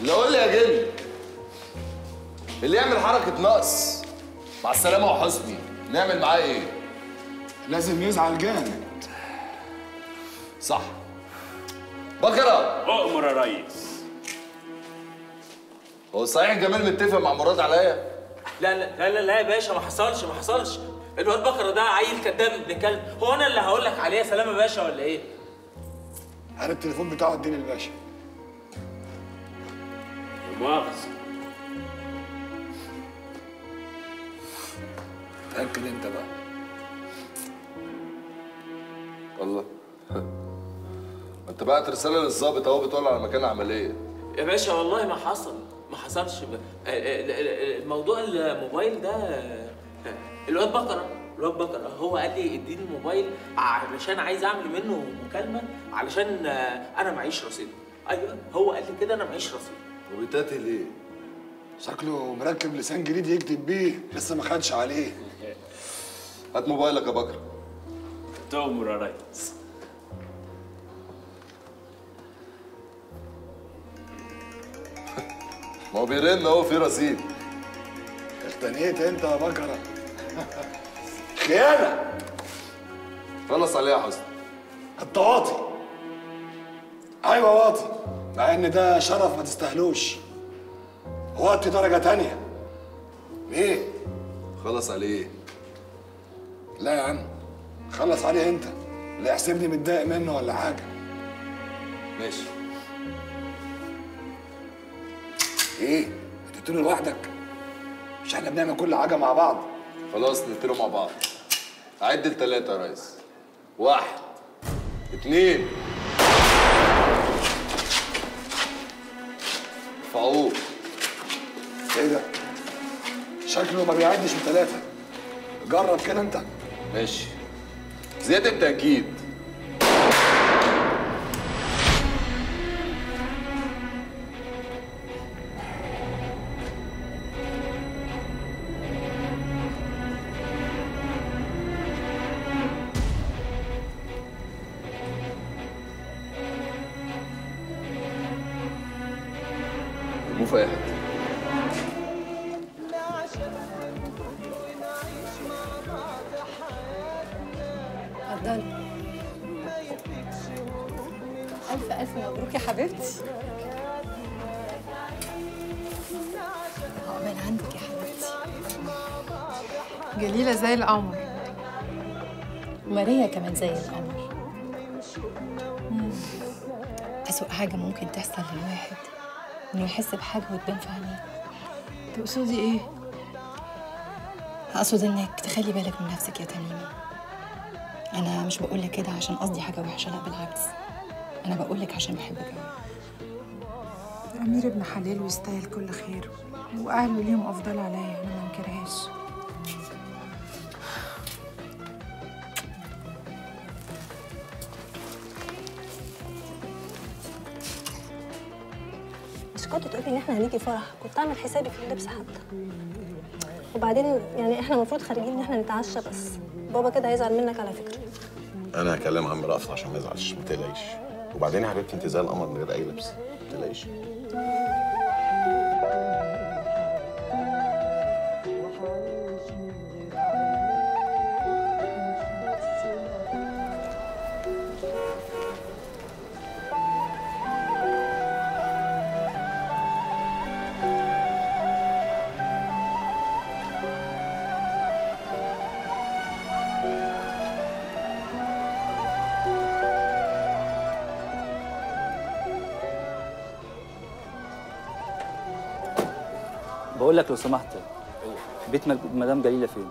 لا قول لي يا جن اللي يعمل حركه نقص مع السلامه وحسني نعمل معاه ايه لازم يزعل جامد صح بكره اؤمر يا ريس هو صحيح جمال متفق مع مراد عليا لا لا لا لا, لا يا باشا ما حصلش ما حصلش الواد بكره ده عيل كداب ابن كلب هو انا اللي هقول لك عليه يا سلام يا باشا ولا ايه؟ هات التليفون بتاعه اديني الباشا مؤاخذة تأكد انت بقى الله ما انت بعت رساله للظابط اهو بتقول على مكان العمليه يا باشا والله ما حصل ما حصلش ب- ال- ال- ال- الموضوع الموبايل ده الواد بكره الواد بكره هو قال لي اديني الموبايل علشان عايز اعمل منه مكالمه علشان انا معيش رصيد ايوه هو قال لي كده انا معيش رصيد وبتاتي ليه شكله مركب لسان جديد يكتب بيه لسه ما خدش عليه هات موبايلك يا بكر تؤمر يا ريس ما هو بيرن اهو في رصيد اختنيت انت يا بكره خيانه خلص عليها يا حسني انت واطي ايوه واطي مع ان ده شرف ما تستاهلوش واطي درجه تانية ايه خلص عليه لا يا عم خلص عليه انت لا يحسبني متضايق منه ولا حاجه ماشي ايه هتقتله لوحدك مش احنا بنعمل كل حاجه مع بعض خلاص نقتله مع بعض عد لثلاثة يا ريس واحد اتنين ارفعوه ايه ده شكله ما بيعدش من ثلاثه جرب كده انت ماشي زيادة تأكيد مو في أي حتة اتفضلي ألف ألف مبروك يا حبيبتي عقبال عندك يا حبيبتي جليلة زي القمر وماريا كمان زي القمر مم. أسوأ حاجة ممكن تحصل للواحد إنه يحس بحاجة وتبان في عينيه تقصدي إيه؟ أقصد إنك تخلي بالك من نفسك يا تميمة أنا مش بقولك كده عشان قصدي حاجة وحشة لا بالعكس أنا بقولك عشان بحبك أوي أمير ابن حلال ويستاهل كل خير وأهله ليهم أفضل عليا أنا ما انكرهاش مش كنت تقولي ان احنا هنيجي فرح كنت اعمل حسابي في اللبس حتى وبعدين يعني احنا المفروض خارجين ان احنا نتعشى بس بابا كده هيزعل منك على فكره انا هكلم عم رأفت عشان ما يزعلش ما تقلقيش وبعدين يا حبيبتي انت زي القمر من غير اي لبس ما تقلقيش بقول لك لو سمحت بيت مج- مدام جليله فين؟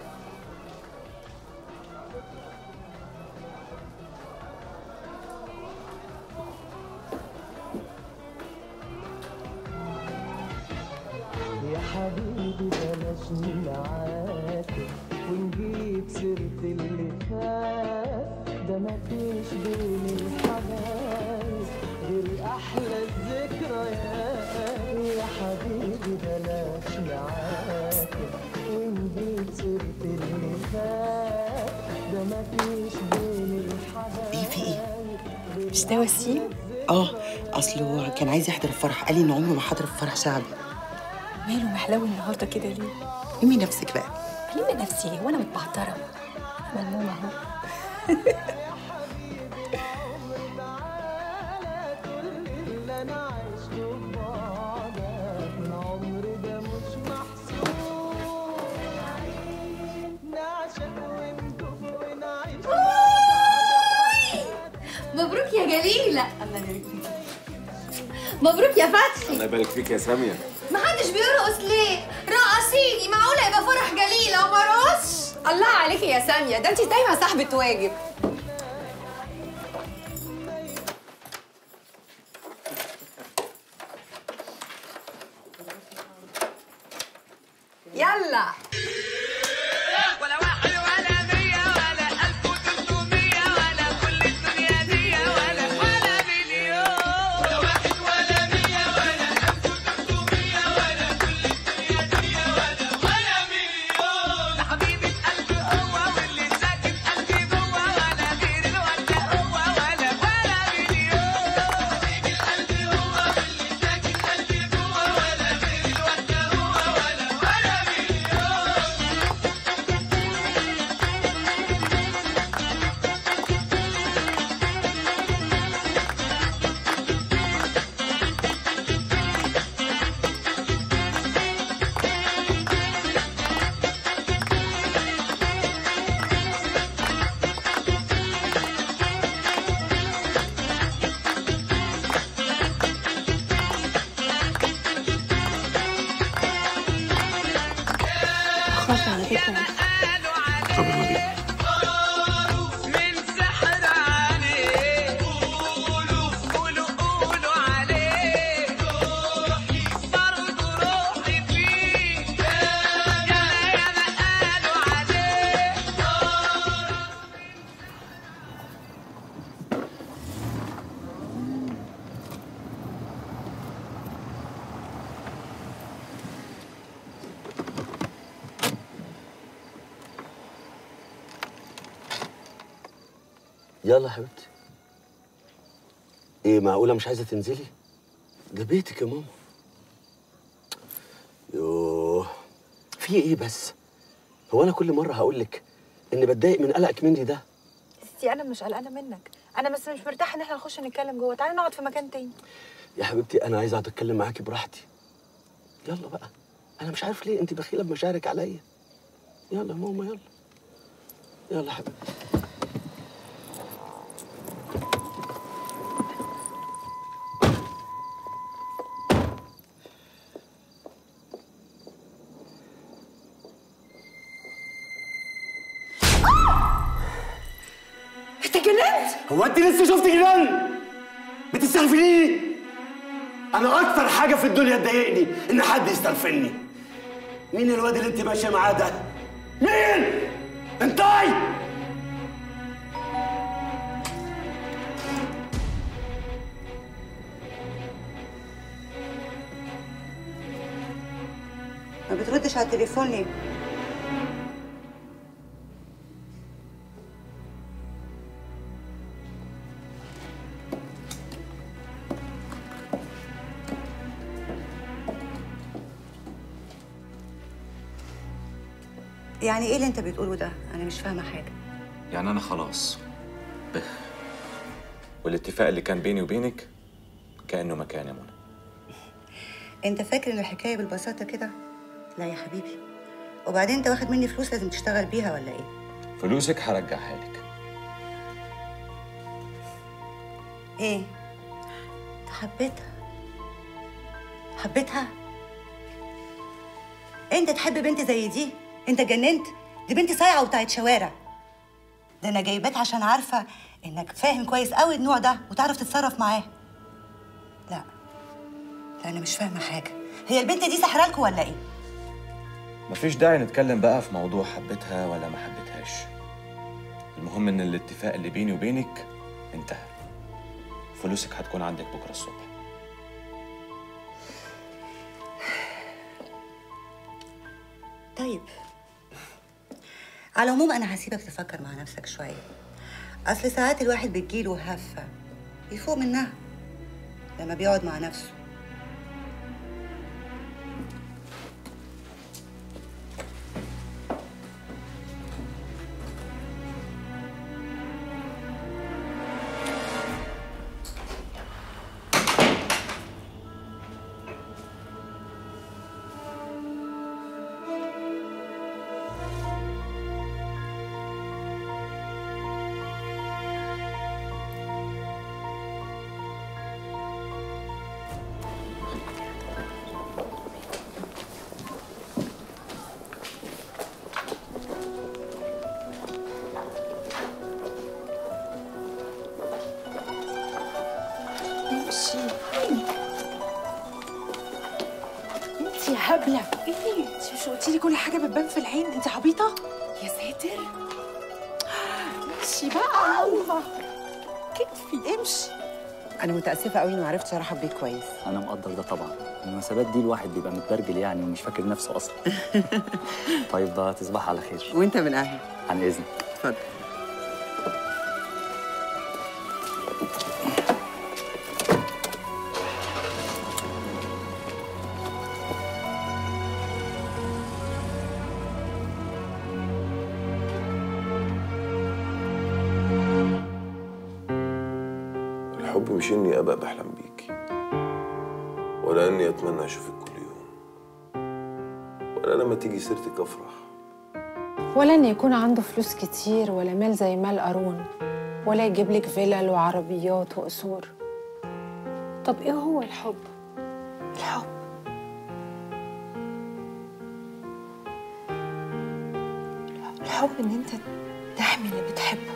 يا حبيبي بلاش نعاتب ونجيب سيرة اللي فات ده مفيش بين الحبايب غير أحلى الذكريات يا حبيبي بلاش نعاتب ونجيب سيرة اللي فات ده مفيش بين الحبايب إيه في إيه؟ مش ده وسيم؟ اه اصله كان عايز يحضر الفرح قال لي ان عمره ما حضر في فرح شعبي ماله محلاوي النهارده كده ليه؟ لمي نفسك بقى ليه نفسي ليه وانا متبعتره ملمومه اهو مبروك يا جليلة الله يبارك فيك مبروك يا فتحي الله يبارك فيك يا ساميه محدش بيرقص ليه؟ رقصيني معقولة يبقى فرح جليلة وما رقصش؟ الله عليكي يا ساميه ده انت دايما صاحبه واجب يلا ولا واحد ولا مية ولا ألف وتلتمية ولا كل الدنيا دي ولا ولا مليون ولا واحد ولا مية ولا ألف وتلتمية ولا كل الدنيا دي ولا ولا مليون ده حبيبة قلبي هو واللي ساكن قلبي جوه ولا غير الواد ده هو ولا ولا مليون حبيبة قلبي هو واللي ساكن قلبي جوه ولا غير الواد ده هو ولا ولا مليون خاف على فكره طب يلا بينا من سحر عليه قولوا قولوا قولوا عليه روحي برضه روحي فيه ياما ياما قالوا عليه يلا يا حبيبتي ايه معقولة مش عايزة تنزلي؟ ده بيتك يا ماما يوه في ايه بس؟ هو انا كل مرة هقول لك اني بتضايق من قلقك مني ده ستي انا مش قلقانه منك انا بس مش مرتاحه ان احنا نخش نتكلم جوه تعالي نقعد في مكان تاني يا حبيبتي انا عايز اقعد اتكلم معاكي براحتي يلا بقى انا مش عارف ليه انت بخيلة بمشاعرك عليا يلا يا ماما يلا يلا يا حبيبتي انت جننت هو انت لسه شفت جنان بتستغفليني انا اكتر حاجه في الدنيا تضايقني ان حد يستغفلني مين الواد اللي انت ماشيه معاه ده مين انتي ما بتردش على التليفون ليه؟ يعني ايه اللي انت بتقوله ده؟ انا مش فاهمه حاجه يعني أنا خلاص بخ والاتفاق اللي كان بيني وبينك كأنه مكان يا منى انت فاكر ان الحكايه بالبساطه كده؟ لا يا حبيبي وبعدين انت واخد مني فلوس لازم تشتغل بيها ولا ايه؟ فلوسك هرجعها لك ايه؟ انت حبيتها حبيتها؟ انت تحب بنت زي دي؟ انت جننت؟ دي بنت صايعه وبتاعت شوارع ده انا جايباك عشان عارفه انك فاهم كويس قوي النوع ده وتعرف تتصرف معاه لا لا انا مش فاهمه حاجه هي البنت دي سحرالكوا ولا ايه؟ مفيش داعي نتكلم بقى في موضوع حبيتها ولا ما حبيتهاش المهم ان الاتفاق اللي بيني وبينك انتهى فلوسك هتكون عندك بكره الصبح طيب على العموم انا هسيبك تفكر مع نفسك شويه اصل ساعات الواحد بتجيله هفه يفوق منها لما بيقعد مع نفسه امشي انت يا هبله ايه انت مش قلتي لي كل حاجه بتبان في العين انت عبيطه يا ساتر امشي بقى كتفي امشي انا متاسفه قوي اني ما عرفتش ارحب بيك كويس انا مقدر ده طبعا المناسبات دي الواحد بيبقى متبرجل يعني ومش فاكر نفسه اصلا طيب بقى تصبح على خير وانت من اهلي عن اذنك اتفضل الحب مش اني ابقى بحلم بيكي ولا اني اتمنى اشوفك كل يوم ولا لما تيجي سيرتك افرح ولا ان يكون عنده فلوس كتير ولا مال زي مال قارون ولا يجيب لك فيلل وعربيات وقصور طب ايه هو الحب الحب الحب ان انت تحمي اللي بتحبه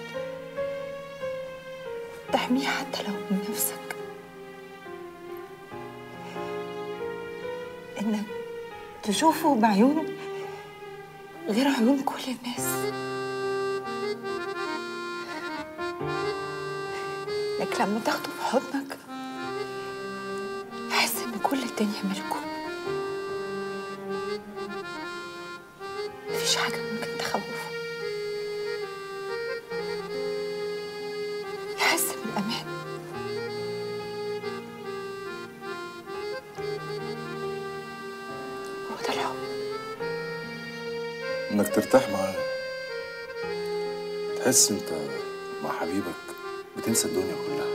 تحميه حتى لو من نفسك انك تشوفه بعيون غير عيون كل الناس لك لما تاخده في حضنك تحس ان كل الدنيا ملكه مفيش حاجة ممكن تخوفه يحس بالأمان هو ده الحب انك ترتاح معاه تحس انت مع حبيبك بتنسى الدنيا كلها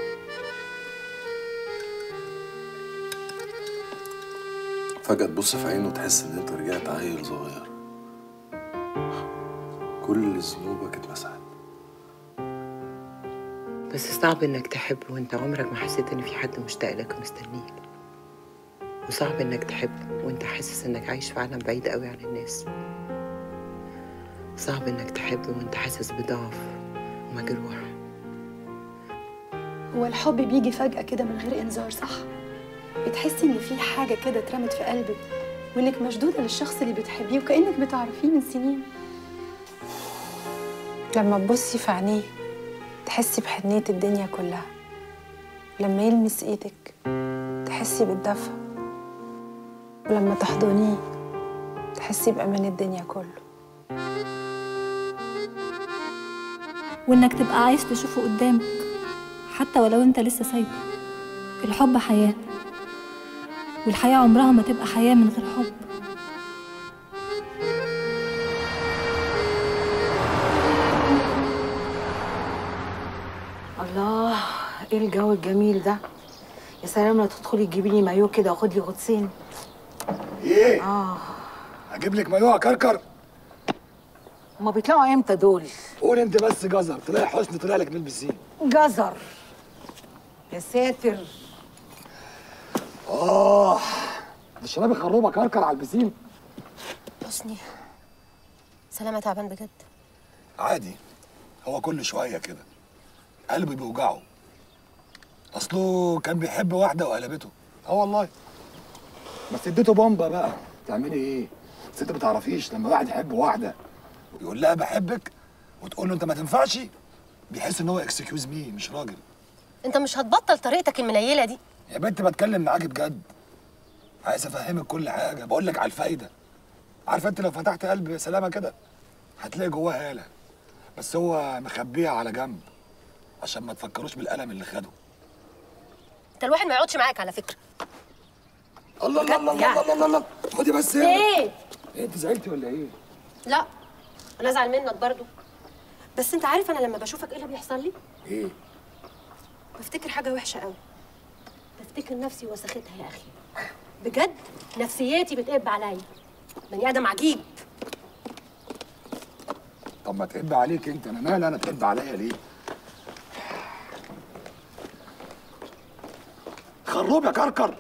فجأة تبص في عينه وتحس ان انت رجعت عيل صغير كل ذنوبك اتمسحت بس صعب انك تحب وانت عمرك ما حسيت ان في حد مشتاق لك ومستنيك وصعب انك تحب وانت حاسس انك عايش في عالم بعيد قوي عن الناس صعب انك تحب وانت حاسس بضعف ومجروح هو الحب بيجي فجأة كده من غير إنذار صح؟ بتحسي إن في حاجة كده اترمت في قلبك وإنك مشدودة للشخص اللي بتحبيه وكأنك بتعرفيه من سنين لما تبصي في عينيه تحسي بحنية الدنيا كلها لما يلمس ايدك تحسي بالدفى ولما تحضنيه تحسي بأمان الدنيا كله وإنك تبقى عايز تشوفه قدامك حتى ولو أنت لسه سايبه الحب حياة والحياة عمرها ما تبقى حياة من غير حب الله ايه الجو الجميل ده يا سلام لو تدخلي تجيبي لي مايو كده واخد لي غطسين ايه اه اجيب لك مايوه كركر هما بيطلعوا امتى دول قول انت بس جزر تلاقي حسن طلع لك من البسين جزر يا ساتر اه ده الشباب خروبه كركر على البسين حسني سلامة تعبان بجد عادي هو كل شويه كده قلبه بيوجعه اصله كان بيحب واحده وقلبته اه والله بس اديته بومبا بقى تعملي ايه بس انت ما تعرفيش لما واحد يحب واحده ويقول لها بحبك وتقول له انت ما تنفعش بيحس ان هو اكسكيوز مي مش راجل انت مش هتبطل طريقتك المنيلة دي يا بنت بتكلم معاكي بجد عايز افهمك كل حاجه بقول لك على الفايده عارفه انت لو فتحت قلب سلامه كده هتلاقي جواه هاله بس هو مخبيها على جنب عشان ما تفكروش بالالم اللي خده انت الواحد ما يقعدش معاك على فكره الله الله الله الله الله الله الله خدي بس هنا ايه ايه انت زعلتي ولا ايه؟ لا انا ازعل منك برضو بس انت عارف انا لما بشوفك ايه اللي بيحصل لي ايه؟ بفتكر حاجه وحشه قوي بفتكر نفسي وسختها يا اخي بجد نفسيتي بتقب عليا بني ادم عجيب طب ما تقب عليك انت انا مالي انا تقب عليا ليه؟ خروب يا كركر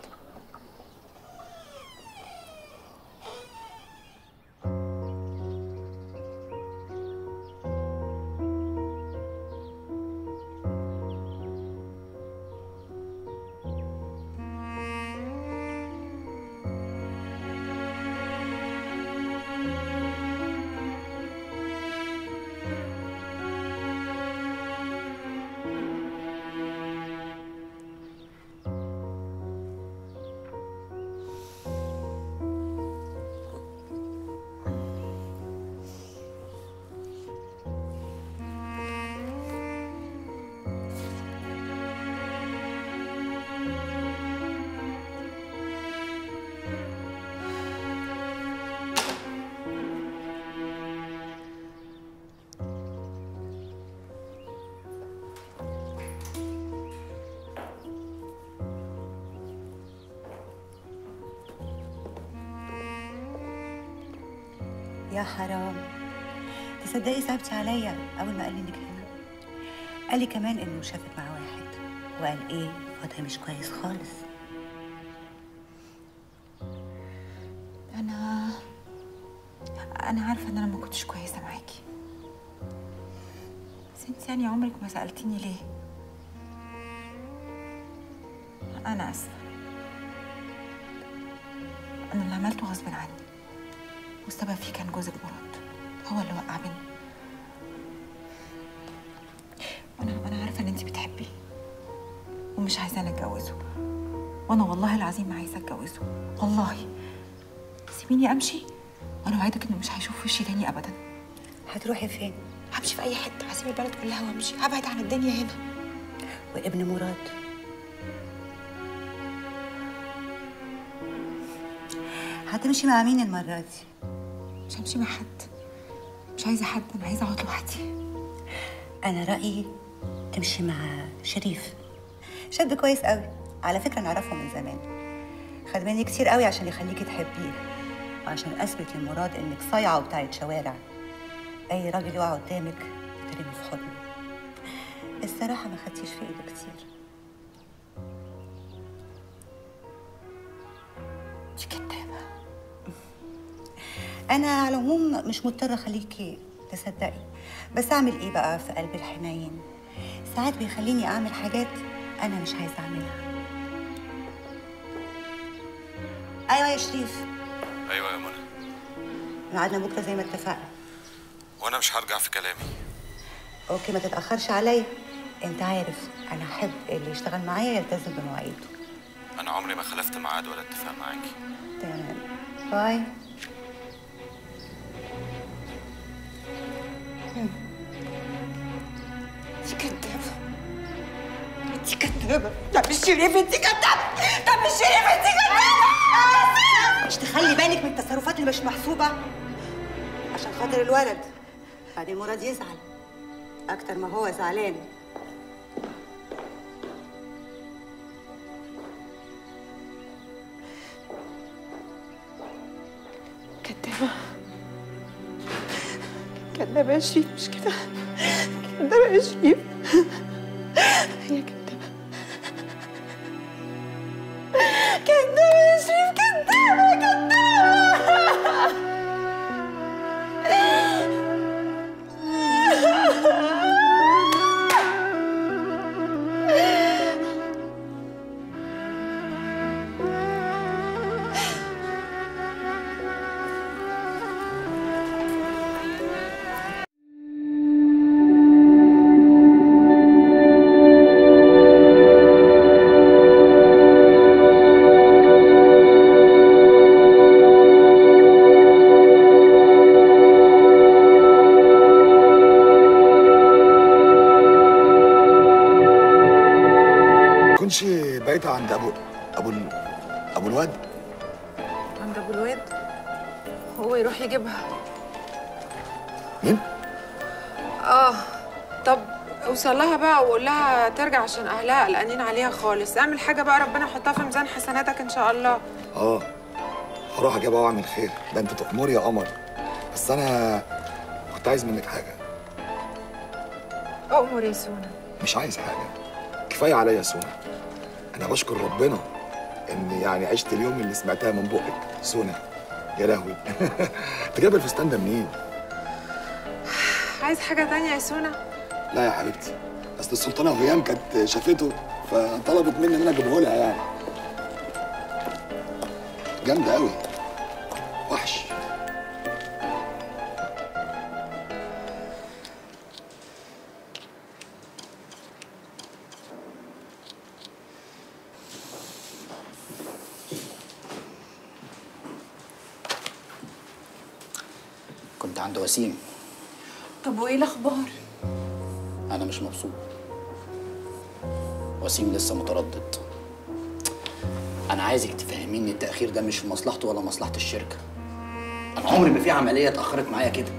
يا حرام تصدقي صعبتي عليا اول ما قال لي انك هنا قال لي كمان انه شافك مع واحد وقال ايه وضعي مش كويس خالص انا انا عارفه ان انا ما كنتش كويسه معاكي بس انت يعني عمرك ما سالتيني ليه انا اسفه انا اللي عملته غصب عني والسبب فيه كان جوزك مراد هو اللي وقع بينا وانا انا عارفه ان انت بتحبيه ومش عايزاني اتجوزه وانا والله العظيم ما عايزه اتجوزه والله سيبيني امشي وانا وعدك انه مش هيشوف وشي تاني ابدا هتروحي فين همشي في اي حته هسيب البلد كلها وامشي هبعد عن الدنيا هنا وابن مراد هتمشي مع مين المرة دي؟ مش همشي مع حد مش عايزه حد انا عايزه اقعد لوحدي أنا رأيي تمشي مع شريف شاب كويس قوي على فكرة نعرفه من زمان خد مني كتير قوي عشان يخليكي تحبيه وعشان أثبت لمراد إنك صايعة وبتاعت شوارع أي راجل يقع قدامك ترمي في حضنه الصراحة ما خدتيش في إيده كتير دي كدابه أنا على العموم مش مضطرة أخليكي تصدقي بس أعمل إيه بقى في قلب الحنين ساعات بيخليني أعمل حاجات أنا مش عايزة أعملها أيوة يا شريف ايوه يا منى ميعادنا بكرة زي ما اتفقنا وانا مش هرجع في كلامي أوكي ما تتأخرش عليا أنت عارف أنا أحب اللي يشتغل معايا يلتزم بمواعيده انا عمري ما خلفت ميعاد ولا اتفاق معاكي تمام باي دي كدابه انت كدابه ده مش شريف انت كدابه ده مش شريف انت كدابه مش تخلي بالك من التصرفات اللي مش محسوبة عشان خاطر الولد بعدين مراد يزعل أكتر ما هو زعلان كدابه كدابه يا شريف مش كده كدابه يا شريف هي كدابه كدابه يا شريف كدابه كدابه كنش بايته عند ابو ابو ال... ابو الواد عند ابو الواد هو يروح يجيبها مين؟ اه طب اوصل لها بقى وقول لها ترجع عشان اهلها قلقانين عليها خالص اعمل حاجه بقى ربنا يحطها في ميزان حسناتك ان شاء الله اه هروح اجيبها واعمل خير ده انت تأمري يا قمر بس انا كنت عايز منك حاجه اؤمر يا سونا مش عايز حاجه كفايه عليا سونا انا بشكر ربنا ان يعني عشت اليوم اللي سمعتها من بقك سونا يا لهوي انت جايبه الفستان ده منين عايز حاجه تانية يا سونا لا يا حبيبتي اصل السلطانه هيام كانت شافته فطلبت مني ان انا اجيبه لها يعني جامده قوي وحش كنت عند وسيم طب وايه الاخبار انا مش مبسوط وسيم لسه متردد انا عايزك تفهميني ان التاخير ده مش في مصلحته ولا مصلحه الشركه انا عمري ما في عمليه اتاخرت معايا كده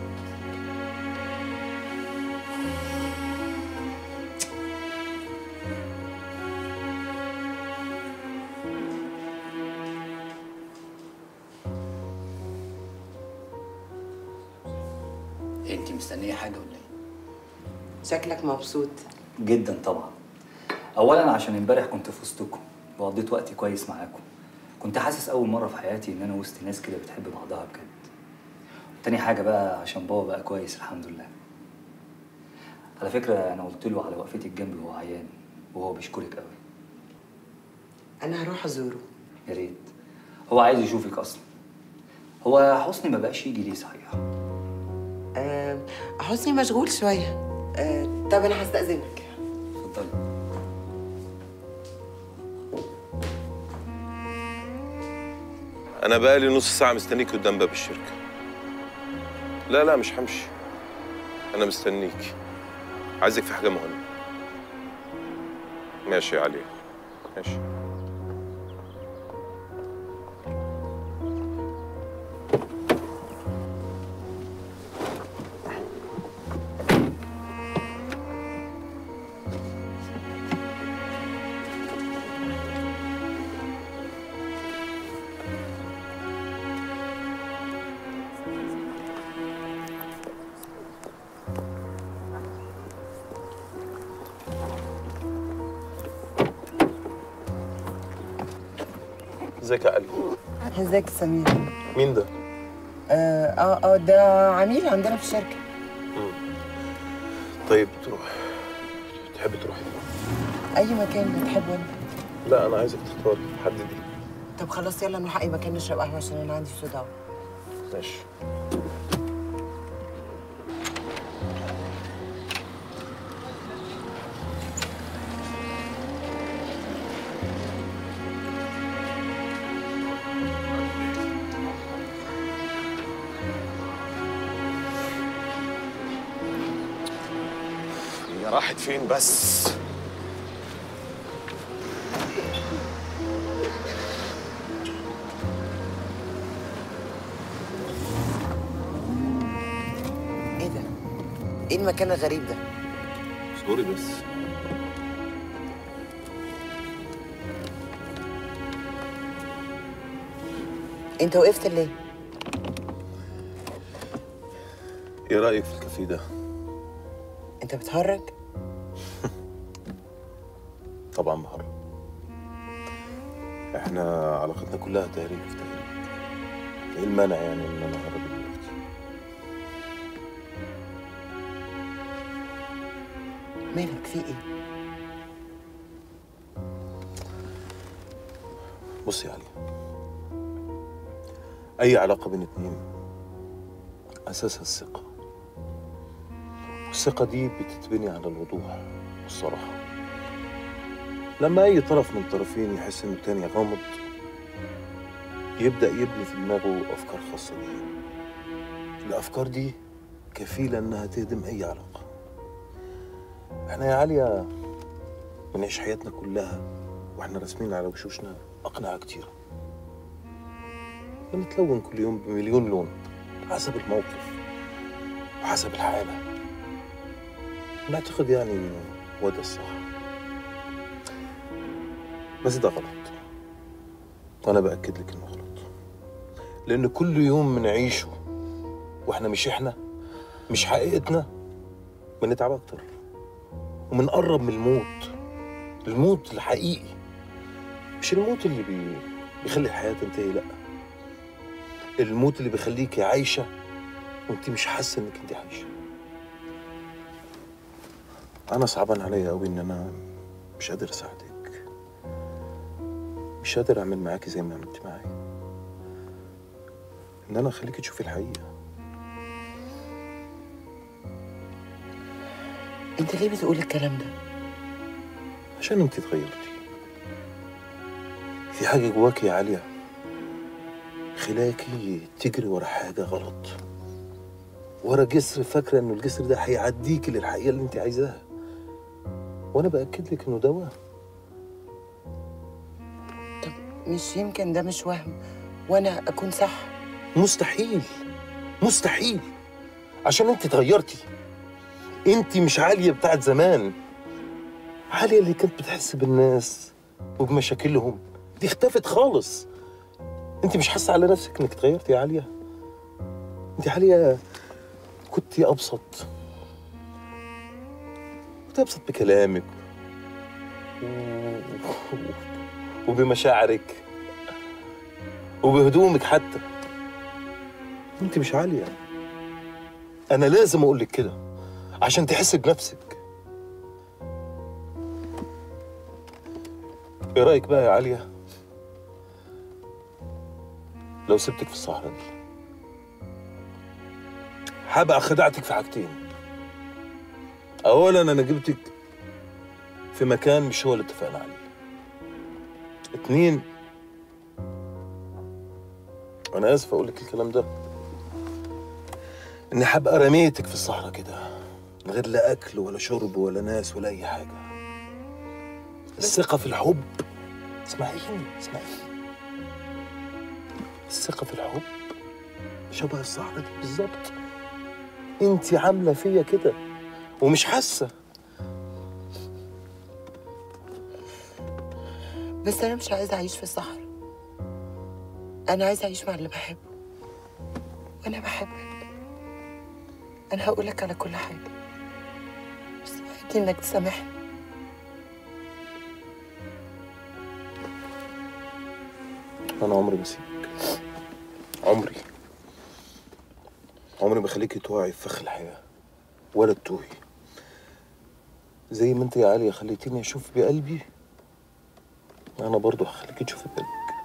انت مستنيه حاجه ولا ايه شكلك مبسوط جدا طبعا اولا عشان امبارح كنت في وسطكم وقضيت وقت كويس معاكم كنت حاسس اول مره في حياتي ان انا وسط ناس كده بتحب بعضها بجد تاني حاجه بقى عشان بابا بقى كويس الحمد لله على فكره انا قلت له على وقفتك جنبي وهو عيان وهو بيشكرك قوي انا هروح ازوره يا ريت هو عايز يشوفك اصلا هو حسني ما بقاش يجي ليه صحيح آه حسني مشغول شويه آه طب انا هستأذنك اتفضلي انا بقالي نص ساعه مستنيك قدام باب الشركه لا لا مش همشي انا مستنيك عايزك في حاجه مهمه ماشي يا علي ماشي ازيك يا علي ازيك يا سمير مين ده اه اه آه، ده عميل عندنا في الشركه طيب تروح تحب تروحي اي مكان بتحبه انت لا انا عايزك تختاري حددي طب خلاص يلا نروح اي مكان نشرب قهوه عشان انا عندي صداع ماشي هي راحت فين بس ايه ده ايه المكان الغريب ده سوري بس انت وقفت ليه ايه رايك في الكافيه ده انت بتهرج طبعا بهرب احنا علاقتنا كلها تهريج في تهريج ايه المانع يعني ان انا اهرب دلوقتي مالك في ايه بص يا علي اي علاقه بين اتنين اساسها الثقه والثقه دي بتتبني على الوضوح والصراحه لما اي طرف من الطرفين يحس ان التاني غامض يبدا يبني في دماغه افكار خاصه بيه الافكار دي كفيله انها تهدم اي علاقه احنا يا عليا بنعيش حياتنا كلها واحنا راسمين على وشوشنا أقنعة كتيرة بنتلون كل يوم بمليون لون حسب الموقف وحسب الحالة نعتقد يعني إنه هو ده الصح بس ده غلط وأنا بأكد لك إنه غلط لأن كل يوم بنعيشه وإحنا مش إحنا مش حقيقتنا بنتعب أكتر وبنقرب من الموت الموت الحقيقي مش الموت اللي بي... بيخلي الحياة تنتهي لأ الموت اللي بيخليكي عايشة وانت مش حاسة انك انت عايشة أنا صعبان عليا قوي إن أنا مش قادر أساعدك مش قادر أعمل معاكي زي ما عملت معايا إن أنا أخليكي تشوفي الحقيقة انت ليه بتقول الكلام ده عشان انت اتغيرتي في حاجة جواكي يا عالية خلاكي تجري ورا حاجة غلط ورا جسر فاكرة انه الجسر ده هيعديكي للحقيقة اللي انت عايزاها وانا بأكد لك انه ده وهم مش يمكن ده مش وهم وانا اكون صح مستحيل مستحيل عشان انت اتغيرتي انت مش عالية بتاعت زمان عالية اللي كانت بتحس بالناس وبمشاكلهم دي اختفت خالص انت مش حاسة على نفسك انك اتغيرتي يا عالية انت عالية كنت ابسط كنت ابسط بكلامك و- وبمشاعرك وبهدومك حتى انت مش عالية انا لازم اقول لك كده عشان تحسي بنفسك ايه رايك بقى يا عالية لو سبتك في الصحراء دي هبقى خدعتك في حاجتين اولا انا جبتك في مكان مش هو اللي اتفقنا عليه اتنين انا اسف اقول لك الكلام ده اني هبقى رميتك في الصحراء كده من غير لا اكل ولا شرب ولا ناس ولا اي حاجه الثقه في الحب اسمعيني اسمعيني الثقه في الحب شبه الصحراء دي بالظبط انت عامله فيا كده ومش حاسه بس انا مش عايزه اعيش في الصحراء انا عايزه اعيش مع اللي بحبه وانا بحبك انا هقول لك على كل حاجه بس وعدني انك تسامحني انا عمري ما اسيبك عمري عمري ما خليكي تقعي في فخ الحياه ولا تتوهي زي ما انت يا عالية خليتيني اشوف بقلبي انا برضو هخليكي تشوفي بقلبك